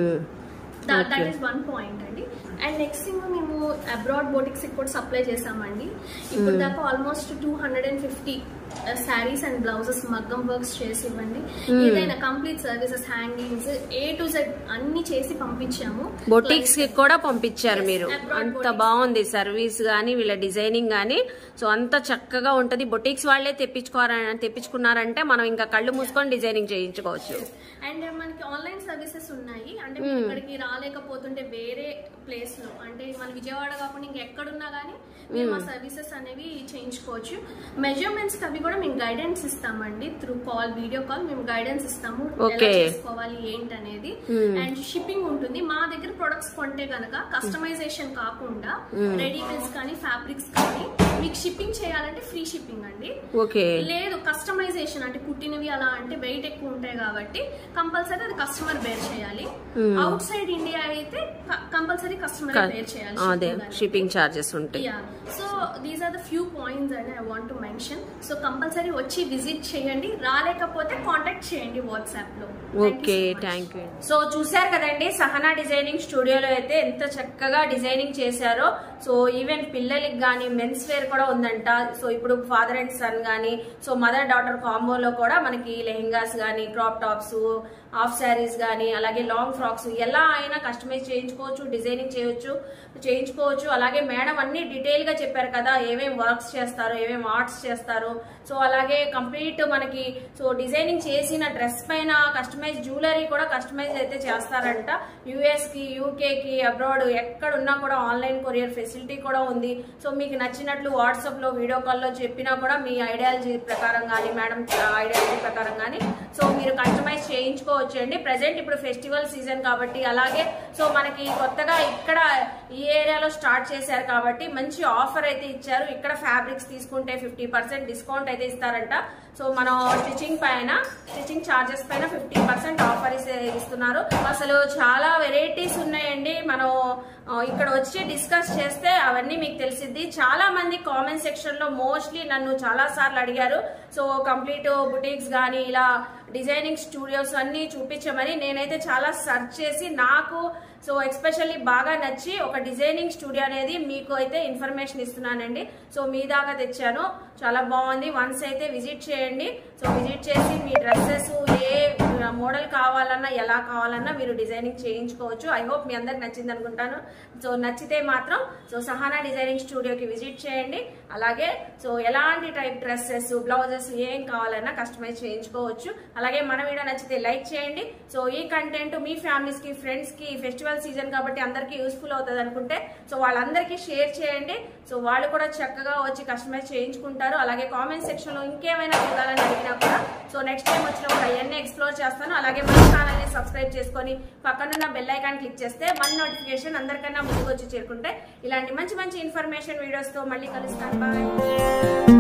that Okay. Is one point అండి అండ్ నెక్స్ట్ థింగ్ మేము అబ్రాడ్ బోటిక్స్ కూడా సప్లై చేసామండి ఇప్పుడు దాకా almost two hundred and fifty saris and blouses మగ్గం వర్క్స్ చేసి ఇవ్వండి ఏదైనా complete services hangings A to Z అన్ని చేసి పంపించాము బొటిక్స్ కి కూడా పంపించారు Yes, మీరు abroad అంత boutiques. బాగుంది సర్వీస్ గానీ వీళ్ళ డిజైనింగ్ గానీ సో అంత చక్కగా ఉంటది బొటిక్స్ వాళ్ళే తెప్పించుకోరా తెప్పించుకున్నారంటే మనం ఇంకా కళ్ళు మూసుకొని డిజైనింగ్ చేయించుకోవచ్చు అండ్ మనకి ఆన్లైన్ సర్వీసెస్ ఉన్నాయి అంటే మీరు ఇక్కడికి రాలేకపోతుంటే వేరే ప్లేస్ లో అంటే మన విజయవాడ కాకుండా ఇంకెక్కడున్నా కానీ మీరు మా సర్వీసెస్ అనేవి చేయించుకోవచ్చు మెజర్మెంట్స్ అవి కూడా మేము గైడెన్స్ ఇస్తామండి త్రూ కాల్ వీడియో కాల్ మేము గైడెన్స్ ఇస్తాము ఎలా Okay. చేసుకోవాలి ఏంటి అనేది అండ్ షిప్పింగ్ ఉంటుంది మా దగ్గర ప్రొడక్ట్స్ కొంటే గనక కస్టమైజేషన్ కాకుండా రెడీమేడ్స్ కానీ ఫ్యాబ్రిక్స్ కానీ మీకు షిప్పింగ్ చేయాలంటే ఫ్రీ షిప్పింగ్ అండి ఓకే లేదు కస్టమైజేషన్ అంటే కుట్టినవి అలా అంటే వెయిట్ ఎక్కువ ఉంటాయి కాబట్టి కంపల్సరీ అది కస్టమర్ బేర్ చేయాలి అవుట్ సైడ్ ఇండియా అయితే కంపల్సరీ కస్టమర్ బేర్ చేయాలి అదే shipping అనేది. షిప్పింగ్ చార్జెస్ ఉంటాయి yeah so these are the few points and I want to mention so compulsory వచ్చి విజిట్ చేయండి రాలేకపోతే కాంటాక్ట్ చేయండి వాట్సాప్ లో ఓకే థ్యాంక్ యూ సో చూశారు కదండి సహనా డిజైనింగ్ స్టూడియోలో అయితే ఎంత చక్కగా డిజైనింగ్ చేశారో సో ఈవెన్ పిల్లలకి కానీ మెన్స్ వేర్ కూడా ఉందంట సో ఇప్పుడు ఫాదర్ అండ్ సన్ కానీ సో మదర్ డాటర్ కాంబోలో కూడా మనకి లెహెంగాస్ కానీ క్రాప్ టాప్స్ హాఫ్ శారీస్ కానీ అలాగే లాంగ్ ఫ్రాక్స్ ఎలా అయినా కస్టమైజ్ చేయించుకోవచ్చు డిజైనింగ్ చేయొచ్చు చేయించుకోవచ్చు అలాగే మేడం అన్ని డీటెయిల్ గా చెప్పారు కదా ఏమేమి వర్క్స్ చేస్తారు ఏమేమి ఆర్ట్స్ చేస్తారు సో అలాగే కంప్లీట్ మనకి సో డిజైనింగ్ చేసిన డ్రెస్ పైన కస్టమైజ్ జ్యువెలరీ కూడా కస్టమైజ్ అయితే చేస్తారంట యుఎస్ కి యూకే కి అబ్రాడ్ ఎక్కడ ఉన్నా కూడా ఆన్లైన్ కొరియర్ ఫెసిలిటీ కూడా ఉంది సో మీకు నచ్చినట్లు వాట్సాప్ లో వీడియో కాల్లో చెప్పినా కూడా మీ ఐడియాలజీ ప్రకారం కానీ మేడం ఐడియాలజీ ప్రకారం కానీ సో మీరు కస్టమైజ్ చేయించుకోవచ్చు అండి ప్రజెంట్ ఇప్పుడు ఫెస్టివల్ సీజన్ కాబట్టి అలాగే సో మనకి కొత్తగా ఇక్కడ ఈ ఏరియాలో స్టార్ట్ చేశారు కాబట్టి మంచి ఆఫర్ అయితే ఇచ్చారు ఇక్కడ ఫ్యాబ్రిక్స్ తీసుకుంటే ఫిఫ్టీ పర్సెంట్ డిస్కౌంట్ అయితే ఇస్తారంట సో మనం స్టిచ్చింగ్ పైన స్టిచ్చింగ్ చార్జెస్ పైన ఫిఫ్టీ పర్సెంట్ ఆఫర్ ఇస్తున్నారు అసలు చాలా వెరైటీస్ ఉన్నాయండి మనం ఆ, ఇక్కడ వచ్చి డిస్కస్ చేస్తే అవన్నీ మీకు తెలిసిద్ది చాలా మంది కామెంట్ సెక్షన్ లో మోస్ట్లీ నన్ను చాలా సార్లు అడిగారు సో కంప్లీట్ బుటీక్స్ కానీ ఇలా డిజైనింగ్ స్టూడియోస్ అన్ని చూపించమని నేనైతే చాలా సెర్చ్ చేసి నాకు సో ఎక్స్పెషల్లీ బాగా నచ్చి ఒక డిజైనింగ్ స్టూడియో అనేది మీకు అయితే ఇన్ఫర్మేషన్ ఇస్తున్నానండి సో మీ దాకా తెచ్చాను చాలా బాగుంది వన్స్ అయితే విజిట్ చేయండి సో విజిట్ చేసి మీ డ్రెస్సెస్ ఏ మోడల్ కావాలన్నా ఎలా కావాలన్నా మీరు డిజైనింగ్ చేయించుకోవచ్చు ఐ హోప్ మీ అందరికి నచ్చింది అనుకుంటాను సో నచ్చితే మాత్రం సో సహానా డిజైనింగ్ స్టూడియోకి విజిట్ చేయండి అలాగే సో ఎలాంటి టైప్ డ్రెస్సెస్ బ్లౌజెస్ ఏం కావాలన్నా కస్టమైజ్ చేయించుకోవచ్చు అలాగే మన వీడియో నచ్చితే లైక్ చేయండి సో ఈ కంటెంట్ మీ ఫ్యామిలీస్ కి ఫ్రెండ్స్ కి ఫెస్టివల్ సీజన్ కాబట్టి అందరికీ యూస్ఫుల్ అవుతుంది అనుకుంటే సో వాళ్ళందరికీ షేర్ చేయండి సో వాళ్ళు కూడా చక్కగా వచ్చి కస్టమైజ్ చేయించుకుంటారు అలాగే కామెంట్ సెక్షన్ లో ఇంకేమైనా చూడాలని అడిగినా కూడా సో నెక్స్ట్ టైం వచ్చినప్పుడు అవన్నీ ఎక్స్ప్లోర్ చేస్తాను అలాగే మన ఛానల్ ని సబ్స్క్రైబ్ చేసుకొని పక్కనున్న బెల్ ఐకాన్ క్లిక్ చేస్తే మన నోటిఫికేషన్ అందరికన్నా ముందుకు వచ్చి చేరుకుంటే ఇలాంటి మంచి మంచి ఇన్ఫర్మేషన్ వీడియోస్ తో మళ్ళీ కలుస్తాను బాయ్